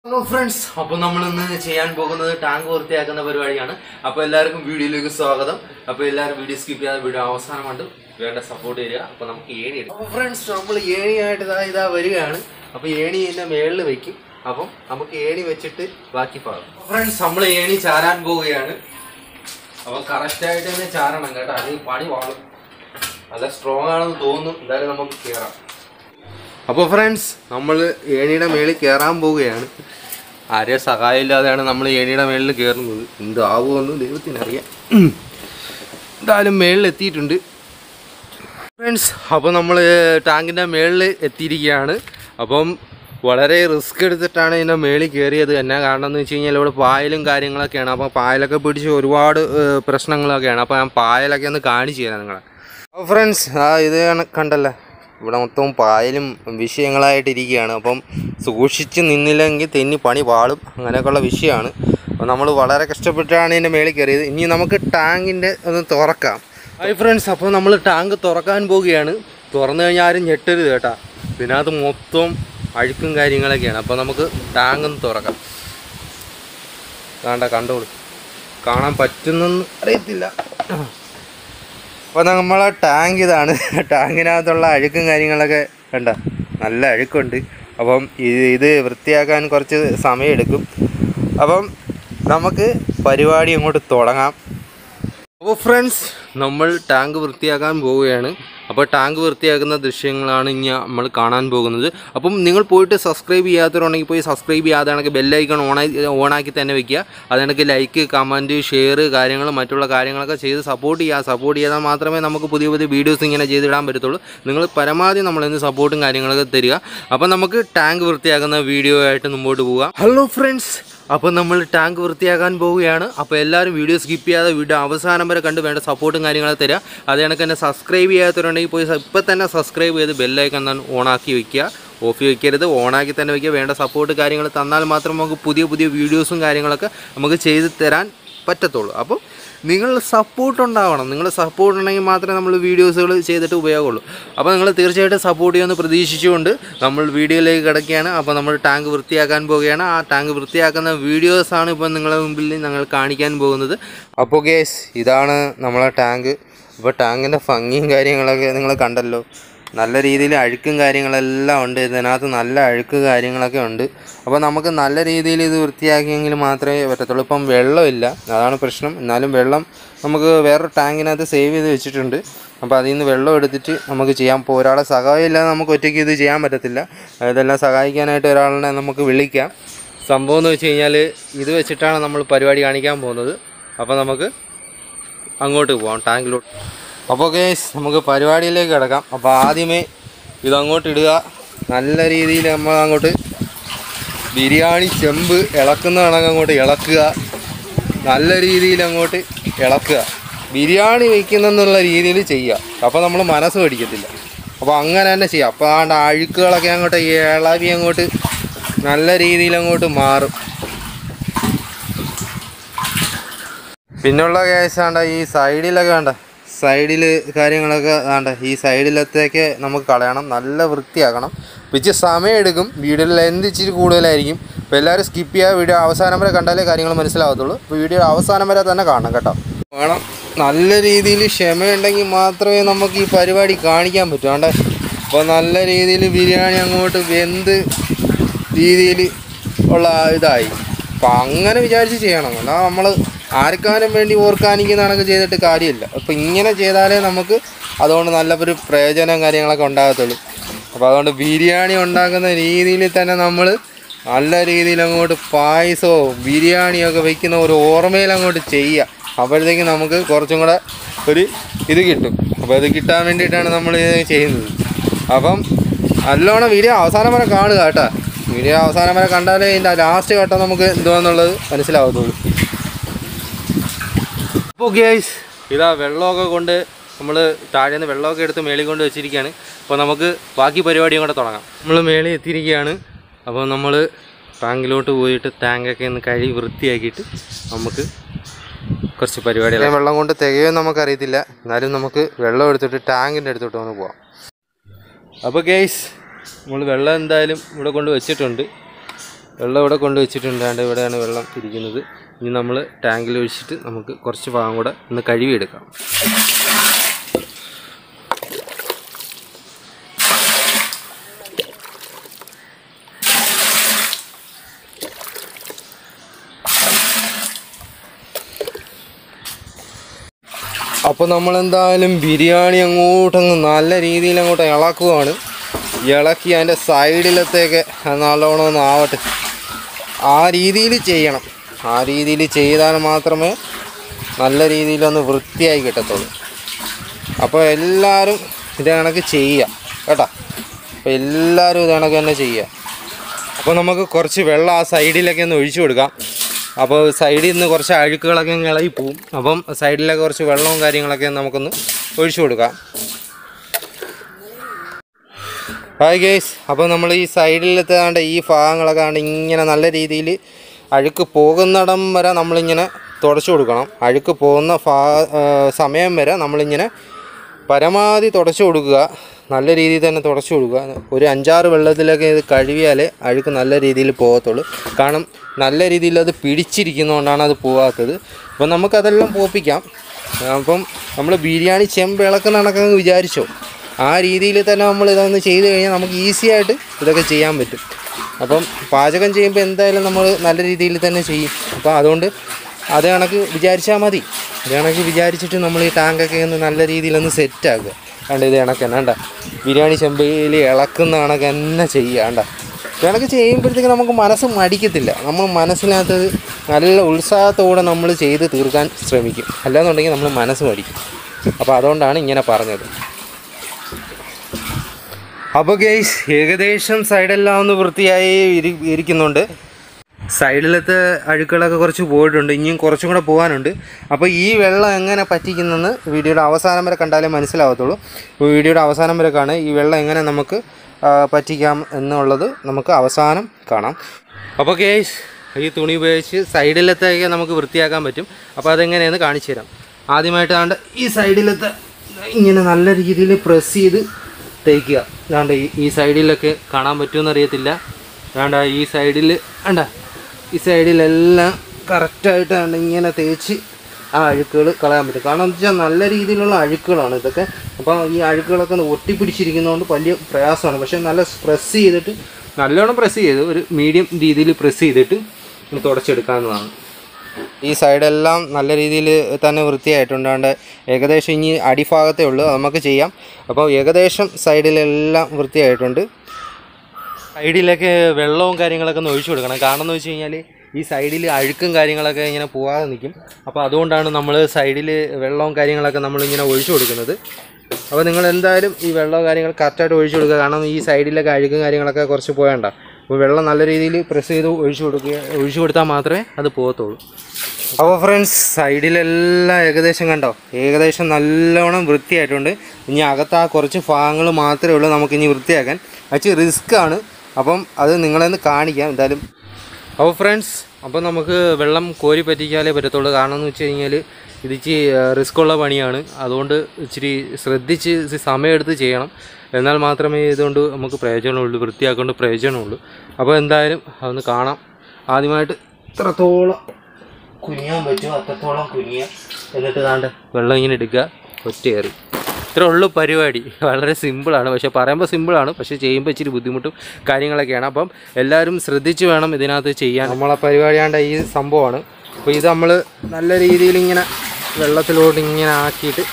hello friends അപ്പോൾ നമ്മൾ ഇന്ന് ചെയ്യാൻ പോകുന്നത് ടാങ്ക് വൃത്തിയാക്കുന്ന പരിപാടിയാണ് അപ്പോൾ എല്ലാവർക്കും വീഡിയോയിലേക്ക് സ്വാഗതം അപ്പോൾ എല്ലാവരും വീഡിയോ സ്കിപ്പ് ചെയ്യാതെ വീഡിയോ അവസാനം കണ്ട് വേണ്ട സപ്പോർട്ട് തരിക അപ്പോൾ നമുക്ക് ഏണി എടുക്കാം അപ്പോൾ ഫ്രണ്ട്സ് നമ്മൾ ഏണിയായിട്ട് ഇതാ ഇതാ വരികയാണ് അപ്പോൾ ഏണി എൻ്റെ മേളിൽ വെക്കും അപ്പം നമുക്ക് ഏണി വെച്ചിട്ട് ബാക്കി പാകും ഫ്രണ്ട്സ് നമ്മൾ ഏണി ചാരാൻ പോവുകയാണ് അപ്പോൾ കറക്റ്റായിട്ട് തന്നെ ചാരണം കേട്ടോ അല്ലെങ്കിൽ പണി വാളും നല്ല സ്ട്രോങ് ആണെന്ന് തോന്നുന്നു എന്തായാലും നമുക്ക് കയറാം അപ്പോൾ ഫ്രണ്ട്സ് നമ്മൾ ഏണിയുടെ മേളിൽ കയറാൻ പോവുകയാണ് ആരെയും സഹായമില്ലാതെയാണ് നമ്മൾ ഏണിയുടെ മേളിൽ കയറുന്നത് എന്താവുമെന്ന് ദൈവത്തിനറിയാം എന്തായാലും മേളിൽ എത്തിയിട്ടുണ്ട് ഫ്രണ്ട്സ് അപ്പോൾ നമ്മൾ ടാങ്കിൻ്റെ മേളിൽ എത്തിയിരിക്കുകയാണ് അപ്പം വളരെ റിസ്ക് എടുത്തിട്ടാണ് ഇതിൻ്റെ മേളിൽ കയറിയത് എന്നാ കാരണം എന്ന് വെച്ച് കഴിഞ്ഞാൽ ഇവിടെ പായലും കാര്യങ്ങളൊക്കെയാണ് അപ്പോൾ പായലൊക്കെ പിടിച്ച് ഒരുപാട് ഏഹ്, പ്രശ്നങ്ങളൊക്കെയാണ് അപ്പോൾ ഞാൻ പായലൊക്കെ ഒന്ന് കാണിച്ചു തരാം നിങ്ങളെ അപ്പോൾ ഫ്രണ്ട്സ് ആ ഇത് കണ- കണ്ടല്ലോ ഇവിടെ മൊത്തം പായലും വിഷയങ്ങളായിട്ടിരിക്കുകയാണ് അപ്പം സൂക്ഷിച്ച് നിന്നില്ലെങ്കിൽ തെന്നി പണി പാളും അങ്ങനെയൊക്കെയുള്ള വിഷയമാണ് അപ്പോൾ നമ്മൾ വളരെ കഷ്ടപ്പെട്ടാണ് ഇതിൻ്റെ മേളിൽ കയറിയത് ഇനി നമുക്ക് ടാങ്കിൻ്റെ ഒന്ന് തുറക്കാം ഹായ് ഫ്രണ്ട്സ് അപ്പോൾ നമ്മൾ ടാങ്ക് തുറക്കാൻ പോവുകയാണ് തുറന്നു കഴിഞ്ഞാൽ ആരും ഞെട്ടരുത് കേട്ടാ ഇതിനകത്ത് മൊത്തം അഴുക്കും കാര്യങ്ങളൊക്കെയാണ് അപ്പോൾ നമുക്ക് ടാങ്ക് ഒന്ന് തുറക്കാം വേണ്ട കണ്ടോളൂ കാണാൻ പറ്റുന്നെന്ന് അറിയത്തില്ല അപ്പോൾ നമ്മളെ ടാങ്ക് ഇതാണ് ടാങ്കിനകത്തുള്ള അഴുക്കും കാര്യങ്ങളൊക്കെ കണ്ട നല്ല അഴുക്കുണ്ട് അപ്പം ഇത് ഇത് വൃത്തിയാക്കാൻ കുറച്ച് സമയമെടുക്കും അപ്പം നമുക്ക് പരിപാടി അങ്ങോട്ട് തുടങ്ങാം അപ്പോൾ ഫ്രണ്ട്സ് നമ്മൾ ടാങ്ക് വൃത്തിയാക്കാൻ പോവുകയാണ് അപ്പോൾ ടാങ്ക് വൃത്തിയാക്കുന്ന ദൃശ്യങ്ങളാണ് ഇനി നമ്മൾ കാണാൻ പോകുന്നത് അപ്പം നിങ്ങൾ പോയിട്ട് സബ്സ്ക്രൈബ് ചെയ്യാത്തവരുണ്ടെങ്കിൽ പോയി സബ്സ്ക്രൈബ് ചെയ്യാതാണെങ്കിൽ ബെല്ലൈക്കൺ ഓണായി ഓണാക്കി തന്നെ വെക്കുക അതിനൊക്കെ ലൈക്ക് കമൻറ്റ് ഷെയർ കാര്യങ്ങൾ മറ്റുള്ള കാര്യങ്ങളൊക്കെ ചെയ്ത് സപ്പോർട്ട് ചെയ്യുക സപ്പോർട്ട് ചെയ്താൽ മാത്രമേ നമുക്ക് പുതിയ പുതിയ വീഡിയോസ് ഇങ്ങനെ ചെയ്തിടാൻ പറ്റത്തുള്ളൂ നിങ്ങൾ പരമാവധി നമ്മളിന്ന് സപ്പോർട്ടും കാര്യങ്ങളൊക്കെ തരിക അപ്പം നമുക്ക് ടാങ്ക് വൃത്തിയാക്കുന്ന വീഡിയോ ആയിട്ട് മുമ്പോട്ട് പോകാം ഹലോ ഫ്രണ്ട്സ് അപ്പോൾ നമ്മൾ ടാങ്ക് വൃത്തിയാക്കാൻ പോവുകയാണ് അപ്പോൾ എല്ലാവരും വീഡിയോ സ്കിപ്പ് ചെയ്യാതെ വീഡിയോ അവസാനം വരെ കണ്ട് വേണ്ട സപ്പോർട്ടും കാര്യങ്ങളൊക്കെ തരിക അത് കണക്ക് തന്നെ സബ്സ്ക്രൈബ് ചെയ്യാത്തവരുണ്ടെങ്കിൽ പോയി ഇപ്പം തന്നെ സബ്സ്ക്രൈബ് ചെയ്ത് ബെല്ലൈക്കൺ തന്നെ ഓണാക്കി വെക്കുക ഓഫ് വെക്കരുത് ഓണാക്കി തന്നെ വെക്കുക വേണ്ട സപ്പോർട്ട് കാര്യങ്ങൾ തന്നാൽ മാത്രം നമുക്ക് പുതിയ പുതിയ വീഡിയോസും കാര്യങ്ങളൊക്കെ നമുക്ക് ചെയ്ത് തരാൻ പറ്റത്തുള്ളൂ അപ്പോൾ നിങ്ങൾ സപ്പോർട്ട് ഉണ്ടാവണം നിങ്ങൾ സപ്പോർട്ട് ഉണ്ടെങ്കിൽ മാത്രമേ നമ്മൾ വീഡിയോസുകൾ ചെയ്തിട്ട് ഉപയോഗമുള്ളൂ അപ്പോൾ നിങ്ങൾ തീർച്ചയായിട്ടും സപ്പോർട്ട് ചെയ്യുമെന്ന് പ്രതീക്ഷിച്ചുകൊണ്ട് നമ്മൾ വീഡിയോയിലേക്ക് കിടക്കുകയാണ് അപ്പോൾ നമ്മൾ ടാങ്ക് വൃത്തിയാക്കാൻ പോവുകയാണ് ആ ടാങ്ക് വൃത്തിയാക്കുന്ന വീഡിയോസാണ് ഇപ്പോൾ നിങ്ങളുടെ മുമ്പിൽ ഞങ്ങൾ കാണിക്കാൻ പോകുന്നത് അപ്പോൾ ഗേസ് ഇതാണ് നമ്മളെ ടാങ്ക് ഇപ്പോൾ ടാങ്കിൻ്റെ ഭംഗിയും കാര്യങ്ങളൊക്കെ നിങ്ങൾ കണ്ടല്ലോ നല്ല രീതിയിൽ അഴുക്കും കാര്യങ്ങളെല്ലാം ഉണ്ട് ഇതിനകത്ത് നല്ല അഴുക്ക് കാര്യങ്ങളൊക്കെ ഉണ്ട് അപ്പോൾ നമുക്ക് നല്ല രീതിയിൽ ഇത് വൃത്തിയാക്കിയെങ്കിൽ മാത്രമേ പറ്റത്തുള്ളൂ ഇപ്പം വെള്ളമില്ല അതാണ് പ്രശ്നം എന്നാലും വെള്ളം നമുക്ക് വേറൊരു ടാങ്കിനകത്ത് സേവ് ചെയ്ത് വെച്ചിട്ടുണ്ട് അപ്പോൾ അതിൽ നിന്ന് വെള്ളം എടുത്തിട്ട് നമുക്ക് ചെയ്യാം ഇപ്പോൾ ഒരാളെ സഹായം ഇല്ലാതെ നമുക്ക് ഒറ്റയ്ക്ക് ഇത് ചെയ്യാൻ പറ്റത്തില്ല ഇതെല്ലാം സഹായിക്കാനായിട്ട് ഒരാളിനെ നമുക്ക് വിളിക്കാം സംഭവം എന്ന് വെച്ച് കഴിഞ്ഞാൽ ഇത് വെച്ചിട്ടാണ് നമ്മൾ പരിപാടി കാണിക്കാൻ പോകുന്നത് അപ്പോൾ നമുക്ക് അങ്ങോട്ട് പോവാം ടാങ്കിലോട്ട് അപ്പോൾ കേസ് നമുക്ക് പരിപാടിയിലേക്ക് കിടക്കാം അപ്പോൾ ആദ്യമേ ഇതങ്ങോട്ട് ഇടുക നല്ല രീതിയിൽ നമ്മൾ അങ്ങോട്ട് ബിരിയാണി ചെമ്പ് ഇളക്കുന്ന കണക്ക് അങ്ങോട്ട് ഇളക്കുക നല്ല രീതിയിൽ അങ്ങോട്ട് ഇളക്കുക ബിരിയാണി വയ്ക്കുന്നെന്നുള്ള രീതിയിൽ ചെയ്യുക അപ്പോൾ നമ്മൾ മനസ്സ് മേടിക്കത്തില്ല അപ്പോൾ അങ്ങനെ തന്നെ ചെയ്യുക അപ്പോൾ ആണ്ട് അഴുക്കുകളൊക്കെ അങ്ങോട്ട് ഇളവി അങ്ങോട്ട് നല്ല രീതിയിൽ അങ്ങോട്ട് മാറും പിന്നുള്ള കേസാണ്ട ഈ സൈഡിലൊക്കെ വേണ്ട സൈഡിൽ കാര്യങ്ങളൊക്കെ വേണ്ട ഈ സൈഡിലത്തേക്ക് നമുക്ക് കളയണം നല്ല വൃത്തിയാക്കണം പിച്ച് സമയം എടുക്കും വീഡിയോയിൽ ലെന്ത് ഇച്ചിരി കൂടുതലായിരിക്കും അപ്പോൾ എല്ലാവരും സ്കിപ്പ് ചെയ്യുക വീഡിയോ അവസാനം വരെ കണ്ടാലേ കാര്യങ്ങൾ മനസ്സിലാവത്തുള്ളൂ അപ്പോൾ വീഡിയോ അവസാനം വരെ തന്നെ കാണണം കേട്ടോ വേണം നല്ല രീതിയിൽ ക്ഷമയുണ്ടെങ്കിൽ മാത്രമേ നമുക്ക് ഈ പരിപാടി കാണിക്കാൻ പറ്റൂ വേണ്ട അപ്പോൾ നല്ല രീതിയിൽ ബിരിയാണി അങ്ങോട്ട് വെന്ത് രീതിയിൽ ഉള്ള ഇതായി അപ്പം അങ്ങനെ വിചാരിച്ച് ചെയ്യണം അല്ല നമ്മൾ ആർക്കാനും വേണ്ടി ഓർക്കാനിക്കുന്ന കണക്ക് ചെയ്തിട്ട് കാര്യമില്ല അപ്പം ഇങ്ങനെ ചെയ്താലേ നമുക്ക് അതുകൊണ്ട് നല്ല ഒരു പ്രയോജനം കാര്യങ്ങളൊക്കെ ഉണ്ടാകത്തുള്ളൂ അപ്പോൾ അതുകൊണ്ട് ബിരിയാണി ഉണ്ടാക്കുന്ന രീതിയിൽ തന്നെ നമ്മൾ നല്ല രീതിയിൽ അങ്ങോട്ട് പായസവും ബിരിയാണിയൊക്കെ വെക്കുന്ന ഒരു ഓർമ്മയിൽ അങ്ങോട്ട് ചെയ്യുക അപ്പോഴത്തേക്കും നമുക്ക് കുറച്ചും കൂടെ ഒരു ഇത് കിട്ടും അപ്പോൾ ഇത് കിട്ടാൻ വേണ്ടിയിട്ടാണ് നമ്മൾ ഇത് ചെയ്യുന്നത് അപ്പം നല്ലോണം വീഡിയോ അവസാനം വരെ കാണുക കേട്ടോ വീഡിയോ അവസാനം വരെ കണ്ടാലേ ഇതിൻ്റെ ലാസ്റ്റ് ഘട്ടം നമുക്ക് എന്തുവാന്നുള്ളത് മനസ്സിലാവത്തുള്ളൂ അപ്പോൾ ഗേസ് ഇതാ വെള്ളമൊക്കെ കൊണ്ട് നമ്മൾ താഴെ നിന്ന് വെള്ളമൊക്കെ എടുത്ത് മേളിൽ കൊണ്ട് വെച്ചിരിക്കുകയാണ് അപ്പോൾ നമുക്ക് ബാക്കി പരിപാടിയും കൂടെ തുടങ്ങാം നമ്മൾ മേളിൽ എത്തിയിരിക്കുകയാണ് അപ്പോൾ നമ്മൾ ടാങ്കിലോട്ട് പോയിട്ട് ടാങ്കൊക്കെ ഒന്ന് കഴുകി വൃത്തിയാക്കിയിട്ട് നമുക്ക് കുറച്ച് പരിപാടികൾ വെള്ളം കൊണ്ട് തികയോ നമുക്കറിയത്തില്ല എന്നാലും നമുക്ക് വെള്ളം എടുത്തിട്ട് ടാങ്കിൻ്റെ അടുത്തോട്ട് ഒന്ന് പോവാം അപ്പോൾ ഗേസ് നമ്മൾ വെള്ളം എന്തായാലും ഇവിടെ കൊണ്ട് വെച്ചിട്ടുണ്ട് വെള്ളം ഇവിടെ കൊണ്ട് വെച്ചിട്ടുണ്ട് ആണ്ട് ഇവിടെയാണ് വെള്ളം ഇരിക്കുന്നത് ഇനി നമ്മൾ ടാങ്കിൽ ഒഴിച്ചിട്ട് നമുക്ക് കുറച്ച് ഭാഗം കൂടെ ഒന്ന് കഴുകിയെടുക്കാം അപ്പോൾ നമ്മൾ എന്തായാലും ബിരിയാണി അങ്ങോട്ടങ്ങ് നല്ല രീതിയിൽ അങ്ങോട്ട് ഇളക്കുവാണ് ഇളക്കി അതിൻ്റെ സൈഡിലത്തേക്ക് നല്ലോണം ഒന്ന് ആവട്ടെ ആ രീതിയിൽ ചെയ്യണം ആ രീതിയിൽ ചെയ്താൽ മാത്രമേ നല്ല രീതിയിലൊന്ന് വൃത്തിയായി കിട്ടത്തുള്ളൂ അപ്പോൾ എല്ലാവരും ഇത് കണക്ക് ചെയ്യുക കേട്ടോ അപ്പോൾ എല്ലാവരും ഇത് കണക്ക് തന്നെ ചെയ്യുക അപ്പോൾ നമുക്ക് കുറച്ച് വെള്ളം ആ സൈഡിലൊക്കെ ഒന്ന് ഒഴിച്ചു കൊടുക്കാം അപ്പോൾ സൈഡിൽ നിന്ന് കുറച്ച് അഴുക്കുകളൊക്കെ അങ്ങ് ഇളകി പോവും അപ്പം സൈഡിലൊക്കെ കുറച്ച് വെള്ളവും കാര്യങ്ങളൊക്കെ നമുക്കൊന്ന് ഒഴിച്ചു കൊടുക്കാം ഹായ് ഗേസ് അപ്പോൾ നമ്മൾ ഈ സൈഡിലത്തെ ആണ്ട് ഈ ഭാഗങ്ങളൊക്കെ ആണ്ട് ഇങ്ങനെ നല്ല രീതിയിൽ അഴുക്ക് പോകുന്നിടം വരെ നമ്മളിങ്ങനെ തുടച്ചു കൊടുക്കണം അഴുക്ക് പോകുന്ന ഭാ ആ, സമയം വരെ നമ്മളിങ്ങനെ പരമാവധി തുടച്ചു കൊടുക്കുക നല്ല രീതിയിൽ തന്നെ തുടച്ചു കൊടുക്കുക ഒരു അഞ്ചാറ് വെള്ളത്തിലൊക്കെ ഇത് കഴുകിയാലേ അഴുക്ക് നല്ല രീതിയിൽ പോകത്തുള്ളൂ കാരണം നല്ല രീതിയിൽ അത് പിടിച്ചിരിക്കുന്നതുകൊണ്ടാണ് അത് പോകാത്തത് അപ്പം നമുക്കതെല്ലാം പോപ്പിക്കാം അപ്പം നമ്മൾ ബിരിയാണി ചെമ്പ് ഇളക്കുന്ന കണക്കങ്ങ് വിചാരിച്ചോ ആ രീതിയിൽ തന്നെ നമ്മൾ ഇതൊന്ന് ചെയ്ത് കഴിഞ്ഞാൽ നമുക്ക് ഈസി ആയിട്ട് ഇതൊക്കെ ചെയ്യാൻ പറ്റും അപ്പം പാചകം ചെയ്യുമ്പോൾ എന്തായാലും നമ്മൾ നല്ല രീതിയിൽ തന്നെ ചെയ്യും അപ്പോൾ അതുകൊണ്ട് അത് കണക്ക് വിചാരിച്ചാൽ മതി അത് കണക്ക് വിചാരിച്ചിട്ട് നമ്മൾ ഈ ടാങ്കൊക്കെ ഒന്ന് നല്ല രീതിയിലൊന്ന് സെറ്റാക്കുക കണ്ട ഇത് കണക്ക് തന്നെ കണ്ട ബിരിയാണി ചെമ്പയിൽ ഇളക്കുന്ന കണക്ക് തന്നെ ചെയ്യുക കണ്ട ഇത് കണക്ക് ചെയ്യുമ്പോഴത്തേക്ക് നമുക്ക് മനസ്സ് മടിക്കത്തില്ല നമ്മൾ മനസ്സിനകത്ത് നല്ല ഉത്സാഹത്തോടെ നമ്മൾ ചെയ്ത് തീർക്കാൻ ശ്രമിക്കും അല്ലാന്നുണ്ടെങ്കിൽ നമ്മൾ മനസ്സ് മടിക്കും അപ്പോൾ അതുകൊണ്ടാണ് ഇങ്ങനെ പറഞ്ഞത് അപ്പോൾ ഗെയ്സ് ഏകദേശം സൈഡെല്ലാം ഒന്ന് വൃത്തിയായി ഇരി- ഇരിക്കുന്നുണ്ട് സൈഡിലത്തെ അഴുക്കുകളൊക്കെ കുറച്ച് പോയിട്ടുണ്ട് ഇനിയും കുറച്ചും കൂടെ പോകാനുണ്ട് അപ്പോൾ ഈ വെള്ളം എങ്ങനെ പറ്റിക്കുന്നെന്ന് വീഡിയോയുടെ അവസാനം വരെ കണ്ടാലേ മനസ്സിലാവത്തുള്ളൂ അപ്പോൾ വീഡിയോയുടെ അവസാനം വരെ കാണുക ഈ വെള്ളം എങ്ങനെ നമുക്ക് ആ, പറ്റിക്കാം എന്നുള്ളത് നമുക്ക് അവസാനം കാണാം അപ്പോൾ കേസ് ഈ തുണി ഉപയോഗിച്ച് സൈഡിലത്തേക്ക് നമുക്ക് വൃത്തിയാക്കാൻ പറ്റും അപ്പോൾ അതെങ്ങനെയെന്ന് കാണിച്ചു തരാം ആദ്യമായിട്ട് ആണ്ട് ഈ സൈഡിലത്തെ ഇങ്ങനെ നല്ല രീതിയിൽ പ്രസ് ചെയ്ത് തേക്കുക അതാണ്ട് ഈ ഈ സൈഡിലൊക്കെ കാണാൻ പറ്റുമെന്ന് അറിയത്തില്ല അതാണ്ട് ഈ സൈഡിൽ വേണ്ട ഈ സൈഡിലെല്ലാം കറക്റ്റായിട്ടാണ് ഇങ്ങനെ തേച്ച് ആ അഴുക്കുകൾ കളയാൻ പറ്റും കാരണം എന്താ വെച്ചാൽ നല്ല രീതിയിലുള്ള അഴുക്കുകളാണ് ഇതൊക്കെ അപ്പോൾ ഈ അഴുക്കുകളൊക്കെ ഒന്ന് ഒട്ടിപ്പിടിച്ചിരിക്കുന്നതുകൊണ്ട് വലിയ പ്രയാസമാണ് പക്ഷേ നല്ല പ്രസ് ചെയ്തിട്ട് നല്ലോണം പ്രസ് ചെയ്ത് ഒരു മീഡിയം രീതിയിൽ പ്രസ് ചെയ്തിട്ട് ഒന്ന് തുടച്ചെടുക്കാവുന്നതാണ് ഈ സൈഡെല്ലാം നല്ല രീതിയിൽ തന്നെ വൃത്തിയായിട്ടുണ്ടാണ്ട് ഏകദേശം ഇനി അടിഭാഗത്തേ ഉള്ളൂ അത് നമുക്ക് ചെയ്യാം അപ്പോൾ ഏകദേശം സൈഡിലെല്ലാം വൃത്തിയായിട്ടുണ്ട് സൈഡിലൊക്കെ വെള്ളവും കാര്യങ്ങളൊക്കെ ഒന്ന് ഒഴിച്ചു കൊടുക്കണം കാരണം എന്ന് വെച്ച് കഴിഞ്ഞാൽ ഈ സൈഡിൽ അഴുക്കും കാര്യങ്ങളൊക്കെ ഇങ്ങനെ പോകാതെ നിൽക്കും അപ്പോൾ അതുകൊണ്ടാണ് നമ്മൾ സൈഡിൽ വെള്ളവും കാര്യങ്ങളൊക്കെ നമ്മളിങ്ങനെ ഒഴിച്ചു കൊടുക്കുന്നത് അപ്പോൾ നിങ്ങൾ എന്തായാലും ഈ വെള്ളവും കാര്യങ്ങൾ കറക്റ്റായിട്ട് ഒഴിച്ചു കൊടുക്കുക കാരണം ഈ സൈഡിലൊക്കെ അഴുക്കും കാര്യങ്ങളൊക്കെ കുറച്ച് പോയണ്ട അപ്പോൾ വെള്ളം നല്ല രീതിയിൽ പ്രസ് ചെയ്ത് ഒഴിച്ചു കൊടുക്കുക ഒഴിച്ചു കൊടുത്താൽ മാത്രമേ അത് പോകത്തുള്ളൂ അപ്പോൾ ഫ്രണ്ട്സ് സൈഡിലെല്ലാം ഏകദേശം കണ്ടോ ഏകദേശം നല്ലോണം വൃത്തിയായിട്ടുണ്ട് ഇനി അകത്ത് ആ കുറച്ച് ഭാഗങ്ങൾ മാത്രമേ ഉള്ളൂ നമുക്ക് ഇനി വൃത്തിയാക്കാൻ അച്ഛൻ റിസ്ക് ആണ് അപ്പം അത് നിങ്ങളെന്ന് കാണിക്കാം എന്തായാലും അപ്പോൾ ഫ്രണ്ട്സ് അപ്പോൾ നമുക്ക് വെള്ളം കോരി പറ്റിക്കാലേ പറ്റത്തുള്ളൂ കാരണം എന്ന് വെച്ച് കഴിഞ്ഞാൽ ഇത് ഇച്ചിരി റിസ്ക് ഉള്ള പണിയാണ് അതുകൊണ്ട് ഇച്ചിരി ശ്രദ്ധിച്ച് ഇച്ചിരി സമയമെടുത്ത് ചെയ്യണം എന്നാൽ മാത്രമേ ഇതുകൊണ്ട് നമുക്ക് പ്രയോജനമുള്ളൂ വൃത്തിയാക്കൊണ്ട് പ്രയോജനമുള്ളൂ അപ്പോൾ എന്തായാലും അതൊന്ന് കാണാം ആദ്യമായിട്ട് ഇത്രത്തോളം കുനിയാൻ പറ്റുമോ അത്രത്തോളം കുനിയ എന്നിട്ട് താണ്ട് വെള്ളം ഇങ്ങനെ എടുക്കുക ഒറ്റയേറി ഇത്രേ ഉള്ളൂ പരിപാടി വളരെ സിമ്പിളാണ് പക്ഷേ പറയുമ്പോൾ സിമ്പിളാണ് പക്ഷേ ചെയ്യുമ്പോൾ ഇച്ചിരി ബുദ്ധിമുട്ടും കാര്യങ്ങളൊക്കെയാണ് അപ്പം എല്ലാവരും ശ്രദ്ധിച്ച് വേണം ഇതിനകത്ത് ചെയ്യാൻ നമ്മളെ പരിപാടിയാണ്ട് ഈ സംഭവമാണ് അപ്പോൾ ഇത് നമ്മൾ നല്ല രീതിയിൽ ഇങ്ങനെ വെള്ളത്തിലോട്ട് ഇങ്ങനെ ആക്കിയിട്ട്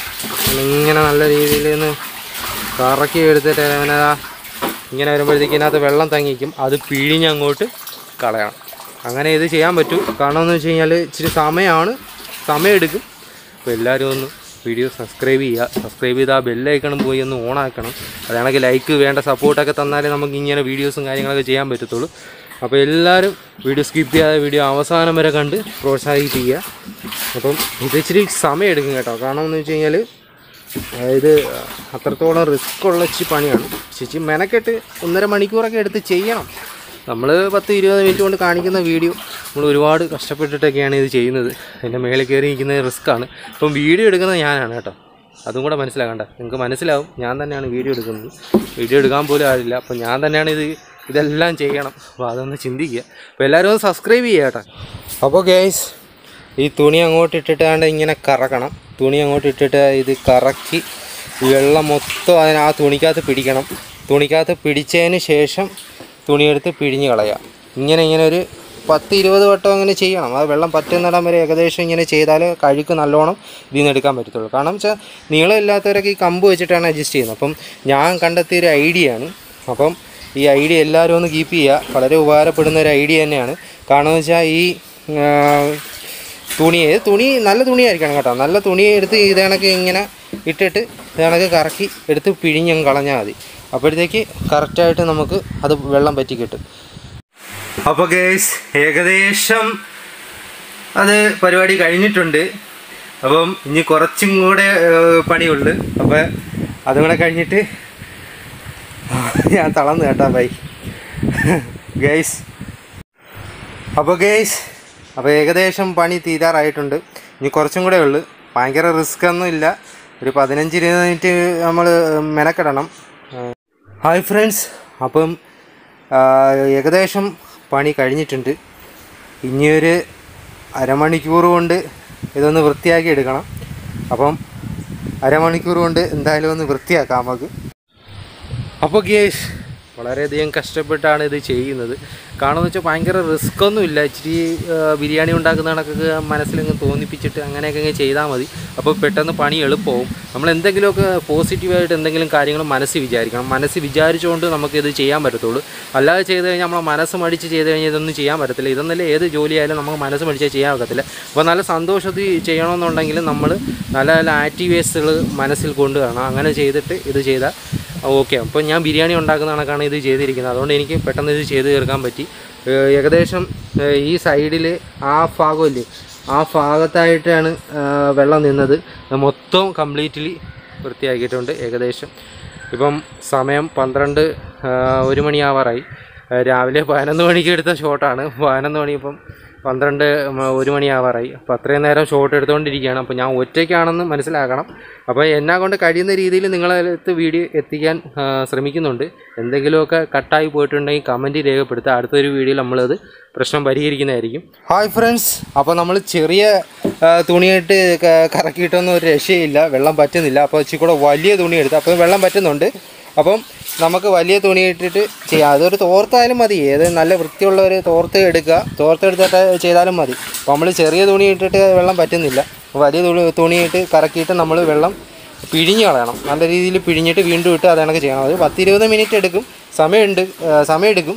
ഇങ്ങനെ നല്ല രീതിയിൽ നിന്ന് കറക്കി എടുത്തിട്ട് അവനെ ദാ ഇങ്ങനെ വരുമ്പോഴത്തേക്ക് ഇതിനകത്ത് വെള്ളം തങ്ങിക്കും അത് പിഴിഞ്ഞങ്ങോട്ട് കളയണം അങ്ങനെ ഇത് ചെയ്യാൻ പറ്റും കാരണം എന്ന് വെച്ച് കഴിഞ്ഞാൽ ഇച്ചിരി സമയമാണ് സമയമെടുക്കും അപ്പോൾ എല്ലാവരും ഒന്ന് വീഡിയോ സബ്സ്ക്രൈബ് ചെയ്യുക സബ്സ്ക്രൈബ് ചെയ്ത് ആ ബെല്ലൈക്കണം പോയി ഒന്ന് ഓണാക്കണം അതാണെങ്കിൽ ലൈക്ക് വേണ്ട സപ്പോർട്ടൊക്കെ തന്നാലേ നമുക്ക് ഇങ്ങനെ വീഡിയോസും കാര്യങ്ങളൊക്കെ ചെയ്യാൻ പറ്റത്തുള്ളൂ അപ്പോൾ എല്ലാവരും വീഡിയോ സ്കിപ്പ് ചെയ്യാതെ വീഡിയോ അവസാനം വരെ കണ്ട് പ്രോത്സാഹിപ്പിക്കുക അപ്പം ഇത് ഇച്ചിരി സമയം എടുക്കും കേട്ടോ കാരണം എന്ന് വെച്ച് കഴിഞ്ഞാൽ ഇത് അത്രത്തോളം റിസ്ക് ഉള്ള ഇച്ചി പണിയാണ് ചേച്ചി മെനക്കെട്ട് ഒന്നര മണിക്കൂറൊക്കെ എടുത്ത് ചെയ്യണം നമ്മൾ പത്ത് ഇരുപത് മിനിറ്റ് കൊണ്ട് കാണിക്കുന്ന വീഡിയോ നമ്മൾ ഒരുപാട് കഷ്ടപ്പെട്ടിട്ടൊക്കെയാണ് ഇത് ചെയ്യുന്നത് അതിൻ്റെ മേളിൽ കയറി ഇരിക്കുന്നത് റിസ്ക്കാണ് ഇപ്പം വീഡിയോ എടുക്കുന്നത് ഞാനാണ് കേട്ടോ അതും കൂടെ മനസ്സിലാക്കണ്ട നിങ്ങൾക്ക് മനസ്സിലാവും ഞാൻ തന്നെയാണ് വീഡിയോ എടുക്കുന്നത് വീഡിയോ എടുക്കാൻ പോലും ആരില്ല അപ്പം ഞാൻ തന്നെയാണ് ഇത് ഇതെല്ലാം ചെയ്യണം അപ്പോൾ അതൊന്ന് ചിന്തിക്കുക അപ്പോൾ എല്ലാവരും ഒന്ന് സബ്സ്ക്രൈബ് ചെയ്യുക കേട്ടോ അപ്പോൾ ഗേസ് ഈ തുണി അങ്ങോട്ട് ഇട്ടിട്ടാണ്ട് ഇങ്ങനെ കറക്കണം തുണി അങ്ങോട്ട് ഇട്ടിട്ട് ഇത് കറക്കി ഈ വെള്ളം മൊത്തം അതിന് ആ തുണിക്കകത്ത് പിടിക്കണം തുണിക്കകത്ത് പിടിച്ചതിന് ശേഷം തുണിയെടുത്ത് പിഴിഞ്ഞ് കളയാം ഇങ്ങനെ ഇങ്ങനെ ഒരു പത്ത് ഇരുപത് വട്ടം അങ്ങനെ ചെയ്യണം അത് വെള്ളം പറ്റുന്നിടം വരെ ഏകദേശം ഇങ്ങനെ ചെയ്താൽ കഴുക്ക് നല്ലോണം ഇതിൽ നിന്ന് എടുക്കാൻ പറ്റത്തുള്ളൂ കാരണം വെച്ചാൽ നീളമില്ലാത്തവരൊക്കെ ഈ കമ്പ് വെച്ചിട്ടാണ് അഡ്ജസ്റ്റ് ചെയ്യുന്നത് അപ്പം ഞാൻ കണ്ടെത്തിയ ഒരു ഐഡിയ ആണ് അപ്പം ഈ ഐഡിയ എല്ലാവരും ഒന്ന് കീപ്പ് ചെയ്യുക വളരെ ഉപകാരപ്പെടുന്ന ഒരു ഐഡിയ തന്നെയാണ് കാരണം വെച്ചാൽ ഈ ആ, തുണി ഏത് തുണി നല്ല തുണിയായിരിക്കണം കേട്ടോ നല്ല തുണി എടുത്ത് ഇത് കണക്ക് ഇങ്ങനെ ഇട്ടിട്ട് ഇത് കണക്ക് കറക്കി എടുത്ത് പിഴിഞ്ഞങ്ങ് കളഞ്ഞാൽ മതി അപ്പോഴത്തേക്ക് കറക്റ്റായിട്ട് നമുക്ക് അത് വെള്ളം പറ്റി കിട്ടും അപ്പോൾ ഗേസ് ഏകദേശം അത് പരിപാടി കഴിഞ്ഞിട്ടുണ്ട് അപ്പം ഇനി കുറച്ചും കൂടെ ഏഹ്, പണിയുണ്ട് അപ്പോൾ അതും കൂടെ കഴിഞ്ഞിട്ട് ഞാൻ തളർന്നു കേട്ടാ ബൈ ഗേസ് അപ്പോൾ ഗേസ് അപ്പോൾ ഏകദേശം പണി തീരാറായിട്ടുണ്ട് ഇനി കുറച്ചും കൂടെ ഉള്ളു ഭയങ്കര റിസ്ക് ഒന്നും ഇല്ല ഒരു പതിനഞ്ച് ഇരുപത് മിനിറ്റ് നമ്മൾ മെനക്കെടണം ഹായ് ഫ്രണ്ട്സ് അപ്പം ആ, ഏകദേശം പണി കഴിഞ്ഞിട്ടുണ്ട് ഇനിയൊരു അരമണിക്കൂർ കൊണ്ട് ഇതൊന്ന് വൃത്തിയാക്കി എടുക്കണം അപ്പം അരമണിക്കൂർ കൊണ്ട് എന്തായാലും ഒന്ന് വൃത്തിയാക്കാം നമുക്ക് അപ്പോൾ ഗേഷ് വളരെയധികം കഷ്ടപ്പെട്ടാണ് ഇത് ചെയ്യുന്നത് കാരണം വെച്ചാൽ ഭയങ്കര റിസ്ക് ഒന്നും ഇല്ല ഇച്ചിരി ആ, ബിരിയാണി ഉണ്ടാക്കുന്ന കണക്കൊക്കെ മനസ്സിലങ്ങ് തോന്നിപ്പിച്ചിട്ട് അങ്ങനെയൊക്കെ അങ്ങ് ചെയ്താൽ മതി അപ്പോൾ പെട്ടെന്ന് പണി എളുപ്പവും നമ്മൾ എന്തെങ്കിലുമൊക്കെ പോസിറ്റീവായിട്ട് എന്തെങ്കിലും കാര്യങ്ങൾ മനസ്സിൽ വിചാരിക്കണം മനസ്സിൽ വിചാരിച്ചുകൊണ്ട് നമുക്കിത് ചെയ്യാൻ പറ്റത്തുള്ളൂ അല്ലാതെ ചെയ്ത് കഴിഞ്ഞാൽ നമ്മളെ മനസ്സ് മടിച്ച് ചെയ്ത് കഴിഞ്ഞാൽ ഇതൊന്നും ചെയ്യാൻ പറ്റത്തില്ല ഇതൊന്നല്ല ഏത് ജോലിയായാലും നമുക്ക് മനസ്സ് മടിച്ചാൽ ചെയ്യാൻ ഒക്കത്തില്ല അപ്പോൾ നല്ല സന്തോഷത്തിൽ ചെയ്യണമെന്നുണ്ടെങ്കിൽ നമ്മൾ നല്ല നല്ല ആക്ടിവേഴ്സുകൾ മനസ്സിൽ കൊണ്ടുവരണം അങ്ങനെ ചെയ്തിട്ട് ഇത് ചെയ്താൽ ഓക്കെ അപ്പോൾ ഞാൻ ബിരിയാണി ഉണ്ടാക്കുന്ന കണക്കാണ് ഇത് ചെയ്തിരിക്കുന്നത് അതുകൊണ്ട് എനിക്ക് പെട്ടെന്ന് ഇത് ചെയ്ത് തീർക്കാൻ പറ്റി ഏഹ് ഏകദേശം ഏഹ് ഈ സൈഡിൽ ആ ഭാഗമില്ലേ ആ ഭാഗത്തായിട്ടാണ് ഏഹ് വെള്ളം നിന്നത് അത് മൊത്തം കംപ്ലീറ്റ്ലി വൃത്തിയാക്കിയിട്ടുണ്ട് ഏകദേശം ഇപ്പം സമയം പന്ത്രണ്ട് ഏഹ് ഒരു മണിയാവാറായി ഏഹ് രാവിലെ പതിനൊന്ന് മണിക്ക് എടുത്ത ഷോട്ടാണ് പതിനൊന്ന് മണി ഇപ്പം പന്ത്രണ്ട് മ- ഒരു മണിയാവാറായി അപ്പോൾ അത്രയും നേരം ഷോട്ട് എടുത്തുകൊണ്ടിരിക്കുകയാണ് അപ്പോൾ ഞാൻ ഒറ്റയ്ക്കാണെന്ന് മനസ്സിലാക്കണം അപ്പോൾ എന്നെ കൊണ്ട് കഴിയുന്ന രീതിയിൽ നിങ്ങളെ അടുത്ത് വീഡിയോ എത്തിക്കാൻ ആ, ശ്രമിക്കുന്നുണ്ട് എന്തെങ്കിലുമൊക്കെ കട്ടായി പോയിട്ടുണ്ടെങ്കിൽ കമൻറ്റ് രേഖപ്പെടുത്തുക അടുത്തൊരു വീഡിയോയിൽ നമ്മളത് പ്രശ്നം പരിഹരിക്കുന്നതായിരിക്കും ഹായ് ഫ്രണ്ട്സ് അപ്പോൾ നമ്മൾ ചെറിയ ആ, തുണിയായിട്ട് ക- കറക്കിയിട്ടൊന്നും ഒരു രക്ഷയില്ല വെള്ളം പറ്റുന്നില്ല അപ്പോൾ ഇച്ചിരി കൂടെ വലിയ തുണി എടുത്ത് അപ്പോൾ വെള്ളം പറ്റുന്നുണ്ട് അപ്പം നമുക്ക് വലിയ തുണി ഇട്ടിട്ട് ചെയ്യാം അതൊരു തോർത്തായാലും മതി ഏത് നല്ല വൃത്തിയുള്ള ഒരു തോർത്ത് എടുക്കുക തോർത്ത് എടുത്തിട്ട് ചെയ്താലും മതി അപ്പോൾ നമ്മൾ ചെറിയ തുണി ഇട്ടിട്ട് വെള്ളം പറ്റുന്നില്ല അപ്പോൾ വലിയ തുണി തുണിയിട്ട് കറക്കിയിട്ട് നമ്മൾ വെള്ളം പിഴിഞ്ഞ് കളയണം നല്ല രീതിയിൽ പിഴിഞ്ഞിട്ട് വീണ്ടും ഇട്ട് അത് കണക്ക് ചെയ്യണം അത് പത്തിരുപത് മിനിറ്റ് എടുക്കും സമയമുണ്ട് ആ, സമയമെടുക്കും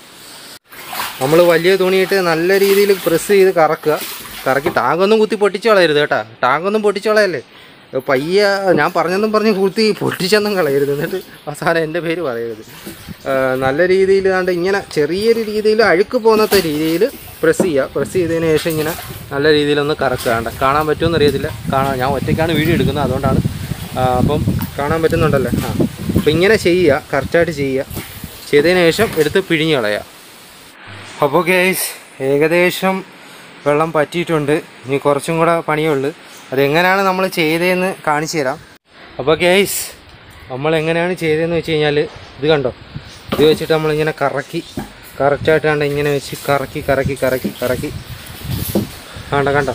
നമ്മൾ വലിയ തുണിയിട്ട് നല്ല രീതിയിൽ പ്രസ് ചെയ്ത് കറക്കുക കറക്കി ടാങ്കൊന്നും കുത്തി പൊട്ടിച്ച് കളയരുത് കേട്ടാ ടാങ്കൊന്നും പൊട്ടിച്ച് കളയല്ലേ പയ്യ ഞാൻ പറഞ്ഞെന്നും പറഞ്ഞ് കുത്തി പൊട്ടിച്ചെന്നും കളയരുത് എന്നിട്ട് അവസാനം എൻ്റെ പേര് പറയരുത് ആ, നല്ല രീതിയിൽ കണ്ട് ഇങ്ങനെ ചെറിയൊരു രീതിയിൽ അഴുക്ക് പോകുന്നത്തെ രീതിയിൽ പ്രസ് ചെയ്യുക പ്രസ് ചെയ്തതിന് ശേഷം ഇങ്ങനെ നല്ല രീതിയിലൊന്ന് കറക്കുക കണ്ട കാണാൻ പറ്റുമെന്ന് അറിയത്തില്ല കാണാൻ ഞാൻ ഒറ്റയ്ക്കാണ് വീഡിയോ എടുക്കുന്നത് അതുകൊണ്ടാണ് ആ, അപ്പം കാണാൻ പറ്റുന്നുണ്ടല്ലേ ആ അപ്പം ഇങ്ങനെ ചെയ്യുക കറക്റ്റായിട്ട് ചെയ്യുക ചെയ്തതിന് ശേഷം എടുത്ത് പിഴിഞ്ഞ് കളയുക അപ്പോൾ ഗേസ് ഏകദേശം വെള്ളം പറ്റിയിട്ടുണ്ട് ഇനി കുറച്ചും കൂടെ പണിയേ ഉള്ളൂ അതെങ്ങനെയാണ് നമ്മൾ ചെയ്തതെന്ന് കാണിച്ചു തരാം അപ്പോൾ ഗേസ് നമ്മൾ എങ്ങനെയാണ് ചെയ്തതെന്ന് വെച്ച് കഴിഞ്ഞാൽ ഇത് കണ്ടോ ഇത് വെച്ചിട്ട് നമ്മളിങ്ങനെ കറക്കി കറക്റ്റായിട്ട് കണ്ട ഇങ്ങനെ വെച്ച് കറക്കി കറക്കി കറക്കി കറക്കി കണ്ട കണ്ടോ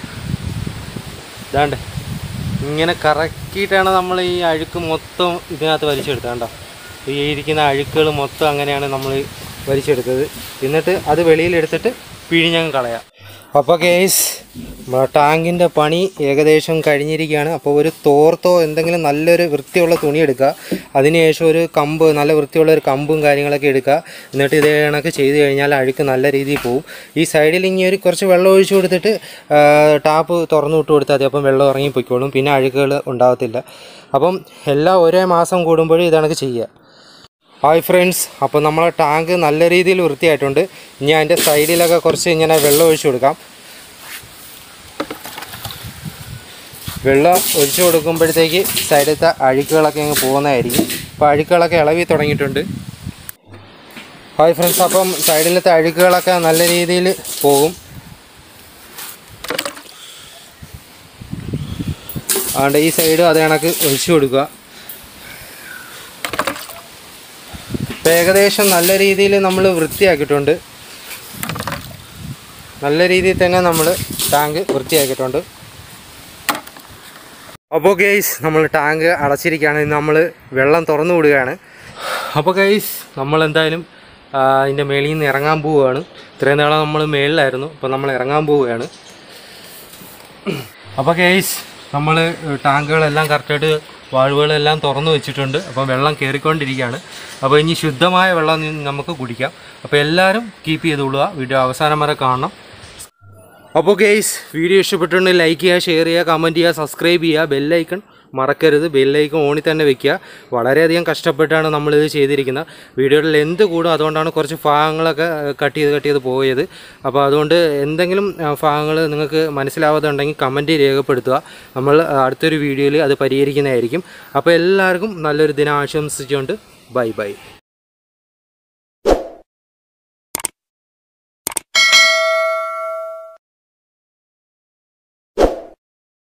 ഇതാണ്ട് ഇങ്ങനെ കറക്കിയിട്ടാണ് നമ്മൾ ഈ അഴുക്ക് മൊത്തം ഇതിനകത്ത് വലിച്ചെടുത്തത് കണ്ടോ ഈ ഇരിക്കുന്ന അഴുക്കുകൾ മൊത്തം അങ്ങനെയാണ് നമ്മൾ വലിച്ചെടുത്തത് എന്നിട്ട് അത് വെളിയിലെടുത്തിട്ട് പിഴിഞ്ഞങ്ങ് കളയാം അപ്പോൾ കേസ് ടാങ്കിൻ്റെ പണി ഏകദേശം കഴിഞ്ഞിരിക്കുകയാണ് അപ്പോൾ ഒരു തോർത്തോ എന്തെങ്കിലും നല്ലൊരു വൃത്തിയുള്ള തുണി എടുക്കുക അതിനുശേഷം ഒരു കമ്പ് നല്ല വൃത്തിയുള്ള ഒരു കമ്പും കാര്യങ്ങളൊക്കെ എടുക്കുക എന്നിട്ട് ഇതേ കണക്ക് ചെയ്ത് കഴിഞ്ഞാൽ അഴുക്ക് നല്ല രീതിയിൽ പോകും ഈ സൈഡിൽ ഇനി ഒരു കുറച്ച് വെള്ളം ഒഴിച്ചു കൊടുത്തിട്ട് ആ, ടാപ്പ് തുറന്നു വിട്ട് കൊടുത്താൽ മതി അപ്പം വെള്ളം ഇറങ്ങി പൊയ്ക്കോളും പിന്നെ അഴുക്കുകൾ ഉണ്ടാകത്തില്ല അപ്പം എല്ലാ ഒരേ മാസം കൂടുമ്പോഴും ഇതണക്ക് ചെയ്യുക ഹായ് ഫ്രണ്ട്സ് അപ്പോൾ നമ്മളെ ടാങ്ക് നല്ല രീതിയിൽ വൃത്തിയായിട്ടുണ്ട് ഇനി അതിൻ്റെ സൈഡിലൊക്കെ കുറച്ച് ഇങ്ങനെ വെള്ളം ഒഴിച്ചു കൊടുക്കാം വെള്ളം ഒഴിച്ചു കൊടുക്കുമ്പോഴത്തേക്ക് സൈഡിലത്തെ അഴുക്കുകളൊക്കെ അങ്ങ് പോകുന്നതായിരിക്കും അപ്പോൾ അഴുക്കുകളൊക്കെ ഇളവി തുടങ്ങിയിട്ടുണ്ട് ഹായ് ഫ്രണ്ട്സ് അപ്പം സൈഡിലത്തെ അഴുക്കുകളൊക്കെ നല്ല രീതിയിൽ പോകും അതുകൊണ്ട് ഈ സൈഡ് അത് കണക്ക് ഒഴിച്ചു കൊടുക്കുക അപ്പോൾ ഏകദേശം നല്ല രീതിയിൽ നമ്മൾ വൃത്തിയാക്കിയിട്ടുണ്ട് നല്ല രീതിയിൽ തന്നെ നമ്മൾ ടാങ്ക് വൃത്തിയാക്കിയിട്ടുണ്ട് അപ്പോൾ ഗെയ്സ് നമ്മൾ ടാങ്ക് അടച്ചിരിക്കുകയാണ് നമ്മൾ വെള്ളം തുറന്നു വിടുകയാണ് അപ്പോൾ ഗെയ്സ് നമ്മൾ എന്തായാലും ആ, അതിൻ്റെ മേളിൽ നിന്ന് ഇറങ്ങാൻ പോവുകയാണ് ഇത്രയും നാളെ നമ്മൾ മേളിലായിരുന്നു അപ്പോൾ നമ്മൾ ഇറങ്ങാൻ പോവുകയാണ് അപ്പോൾ ഗെയ്സ് നമ്മൾ ടാങ്കുകളെല്ലാം കറക്റ്റായിട്ട് വാൾവുകളെല്ലാം തുറന്നു വെച്ചിട്ടുണ്ട് അപ്പോൾ വെള്ളം കയറിക്കൊണ്ടിരിക്കുകയാണ് അപ്പോൾ ഇനി ശുദ്ധമായ വെള്ളം നി- നമുക്ക് കുടിക്കാം അപ്പോൾ എല്ലാവരും കീപ്പ് ചെയ്തോളുക വീഡിയോ അവസാനം വരെ കാണണം അപ്പോൾ ഗെയ്സ് വീഡിയോ ഇഷ്ടപ്പെട്ടിട്ടുണ്ടെങ്കിൽ ലൈക്ക് ചെയ്യുക ഷെയർ ചെയ്യുക കമൻറ്റ് ചെയ്യുക സബ്സ്ക്രൈബ് ചെയ്യുക ബെല്ലൈക്കൺ മറക്കരുത് ബെല്ലൈക്കൺ ഓണി തന്നെ വെക്കുക വളരെയധികം കഷ്ടപ്പെട്ടാണ് നമ്മളിത് ചെയ്തിരിക്കുന്നത് വീഡിയോയുടെ ലെന്ത് കൂടും അതുകൊണ്ടാണ് കുറച്ച് ഭാഗങ്ങളൊക്കെ കട്ട് ചെയ്ത് കട്ട് ചെയ്ത് പോയത് അപ്പോൾ അതുകൊണ്ട് എന്തെങ്കിലും ഭാഗങ്ങൾ നിങ്ങൾക്ക് മനസ്സിലാവാതെ ഉണ്ടെങ്കിൽ കമൻറ്റ് രേഖപ്പെടുത്തുക നമ്മൾ അടുത്തൊരു വീഡിയോയിൽ അത് പരിഹരിക്കുന്നതായിരിക്കും അപ്പോൾ എല്ലാവർക്കും നല്ലൊരു ദിനം ആശംസിച്ചുകൊണ്ട് ബൈ ബൈ